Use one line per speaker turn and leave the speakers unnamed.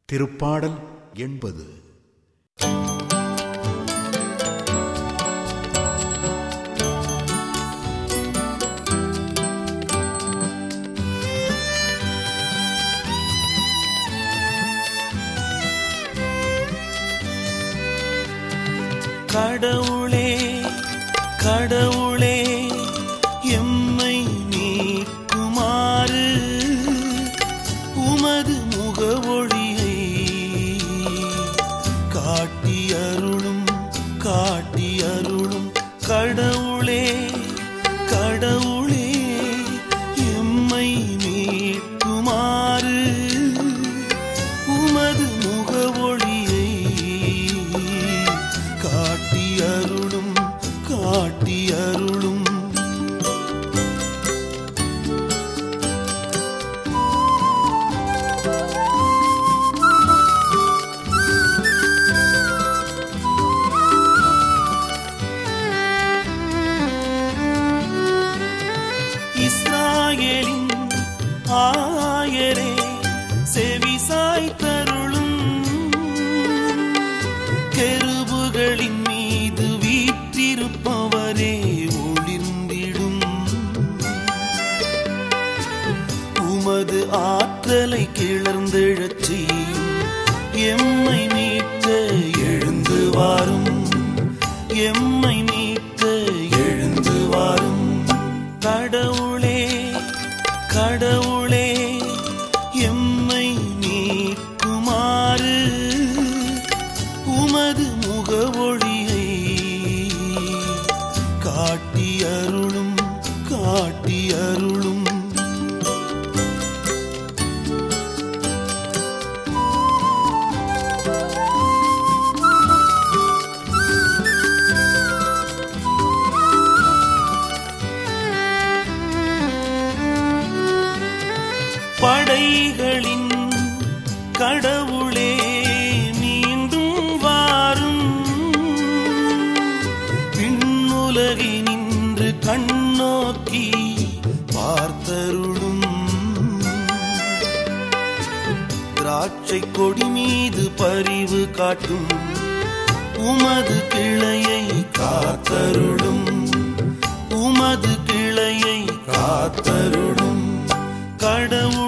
திருப்பாடல் எண்பது
கடவுளே கடவுளே எம்மை நீக்குமாறு உமது முகவொளியை காட்டியருளும் காட்டியருளும் கடவுளே கடவுளே எம்மை மீட்குமாறு உமது முகவொளியை காட்டியருளும் காட்டியருளும் இஸ்ராயேலின் ஆயரே செவிசாய் தருளும் கெருபுகளின் மீது வீற்றிருப்பவரே ஒளிர்ந்திடும் உமது ஆற்றலை கிளர்ந்தெழச் செய்யும் எம்மை மீட்க எழுந்து வாரும் எம்மை மீட்க எழுந்து வாரும் கடவுளே கடவுளே எம்மை நீக்குமாறு உமது முகவொளியை காட்டியருளும் காட்டியருளும் படைகளின் கடவுளே மீண்டும் வாரும் விண்ணுலகினின்று கண்ணோக்கி பார்த்தருளும் திராட்சை கொடி மீது பரிவு காட்டும் உமது கிளையை காத்தருளும் உமது கிளையை காத்தருளும் கடவுள்